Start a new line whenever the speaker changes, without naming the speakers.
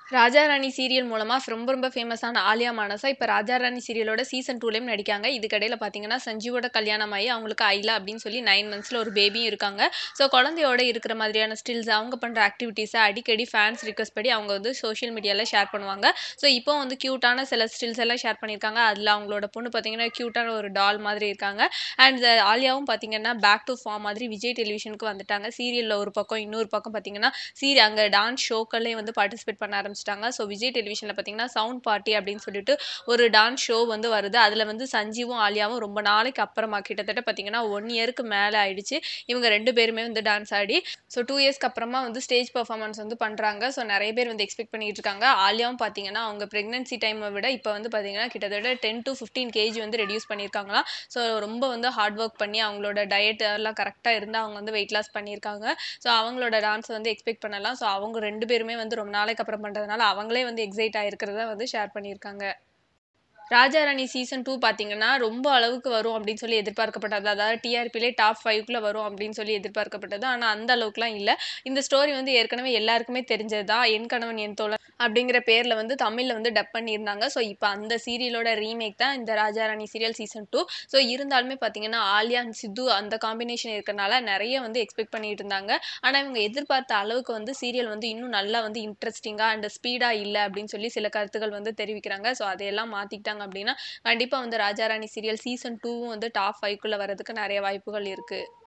ராஜா Rani serial மூலமா ரொம்ப ரொம்ப ஃபேமஸான ஆலியா மானசா இப்போ ராஜா ராணி சீரியலோட சீசன் டூலையும் நடிக்காங்க இதுக்கடையில் பார்த்தீங்கன்னா சஞ்சீவோட கல்யாணம் ஆகி அவங்களுக்கு ஐலா அப்படின்னு சொல்லி நைன் மந்த்ஸில் ஒரு பேபியும் இருக்காங்க ஸோ குழந்தையோட இருக்கிற மாதிரியான ஸ்டில்ஸ் அவங்க பண்ணுற ஆக்டிவிட்டீஸை அடிக்கடி ஃபேன்ஸ் ரிக்வஸ்ட் படி அவங்க வந்து சோஷியல் மீடியாவில் ஷேர் பண்ணுவாங்க ஸோ இப்போ வந்து க்யூட்டான சில ஸ்டில்ஸ் எல்லாம் ஷேர் பண்ணியிருக்காங்க அதில் அவங்களோட பொண்ணு பார்த்தீங்கன்னா க்யூட்டான ஒரு டால் மாதிரி இருக்காங்க அண்ட் ஆலியாவும் பார்த்தீங்கன்னா பேக் டு ஃபார்ம் மாதிரி விஜய் டெலிவிஷனுக்கு வந்துட்டாங்க சீரியலில் ஒரு பக்கம் இன்னொரு பக்கம் பார்த்தீங்கன்னா சீரி அங்கே டான்ஸ் ஷோக்கள்லேயும் வந்து பார்ட்டிசிபேட் பண்ண ஆரம்பிச்சிட்டாங்க ஸோ விஜய் டெலிவிஷனில் பார்த்தீங்கன்னா சவுண்ட் பார்ட்டி அப்படின்னு சொல்லிட்டு ஒரு டான்ஸ் ஷோ வந்து வருது அதில் வந்து சஞ்சீவும் ஆலியாவும் ரொம்ப நாளைக்கு அப்புறமா கிட்டத்தட்ட பார்த்தீங்கன்னா ஒன் இயருக்கு மேலே ஆயிடுச்சு இவங்க ரெண்டு பேருமே வந்து டான்ஸ் ஆடி ஸோ டூ இயர்ஸ்க்கு அப்புறமா வந்து ஸ்டேஜ் பர்ஃபார்மன்ஸ் வந்து பண்ணுறாங்க ஸோ நிறைய பேர் வந்து எக்ஸ்பெக்ட் பண்ணிட்டு இருக்காங்க ஆலியாவும் பார்த்தீங்கன்னா அவங்க ப்ரெக்னன்சி டைமை விட இப்போ வந்து பார்த்தீங்கன்னா கிட்டத்தட்ட டென் டு ஃபிஃப்டீன் கேஜி வந்து ரெடியூஸ் பண்ணியிருக்காங்களாம் ஸோ ரொம்ப வந்து ஹார்ட் ஒர்க் பண்ணி அவங்களோட டயட் எல்லாம் கரெக்டாக இருந்து அவங்க வந்து வெயிட் லாஸ் பண்ணியிருக்காங்க ஸோ அவங்களோட டான்ஸ் வந்து எக்ஸ்பெக்ட் பண்ணலாம் ஸோ அவங்க ரெண்டு பேருமே வந்து ரொம்ப நாளைக்கு அப்புறம் பண்ணுறதுனால அவங்களே வந்து எக்ஸைட் ஆகிருக்கிறத வந்து ஷேர் பண்ணியிருக்காங்க ராஜா ராணி சீசன் டூ பார்த்தீங்கன்னா ரொம்ப அளவுக்கு வரும் அப்படின்னு சொல்லி எதிர்பார்க்கப்பட்டது அதாவது டிஆர்பிலே டாப் ஃபைவ்க்குள்ளே வரும் அப்படின்னு சொல்லி எதிர்பார்க்கப்பட்டது ஆனால் அந்த அளவுக்குலாம் இல்லை இந்த ஸ்டோரி வந்து ஏற்கனவே எல்லாருக்குமே தெரிஞ்சது தான் என் கணவன் என் தோழன் அப்படிங்கிற பேரில் வந்து தமிழில் வந்து டப் பண்ணியிருந்தாங்க ஸோ இப்போ அந்த சீரியலோட ரீமேக் தான் இந்த Raja Rani serial season two so இருந்தாலுமே பார்த்தீங்கன்னா ஆலியா and சித்து அந்த காம்பினேஷன் இருக்கறனால நிறைய வந்து எக்ஸ்பெக்ட் பண்ணிட்டு இருந்தாங்க ஆனால் இவங்க எதிர்பார்த்த அளவுக்கு வந்து சீரியல் வந்து இன்னும் நல்லா வந்து இன்ட்ரெஸ்டிங்காக அண்ட் ஸ்பீடாக இல்லை அப்படின்னு சொல்லி சில கருத்துக்கள் வந்து தெரிவிக்கிறாங்க ஸோ அதையெல்லாம் மாற்றிக்கிட்டாங்க அப்படின்னா கண்டிப்பாக வந்து ராஜா ராணி சீரியல் சீசன் டூவும் வந்து டாப் ஃபைவ்க்குள்ளே வரதுக்கு நிறைய வாய்ப்புகள் இருக்குது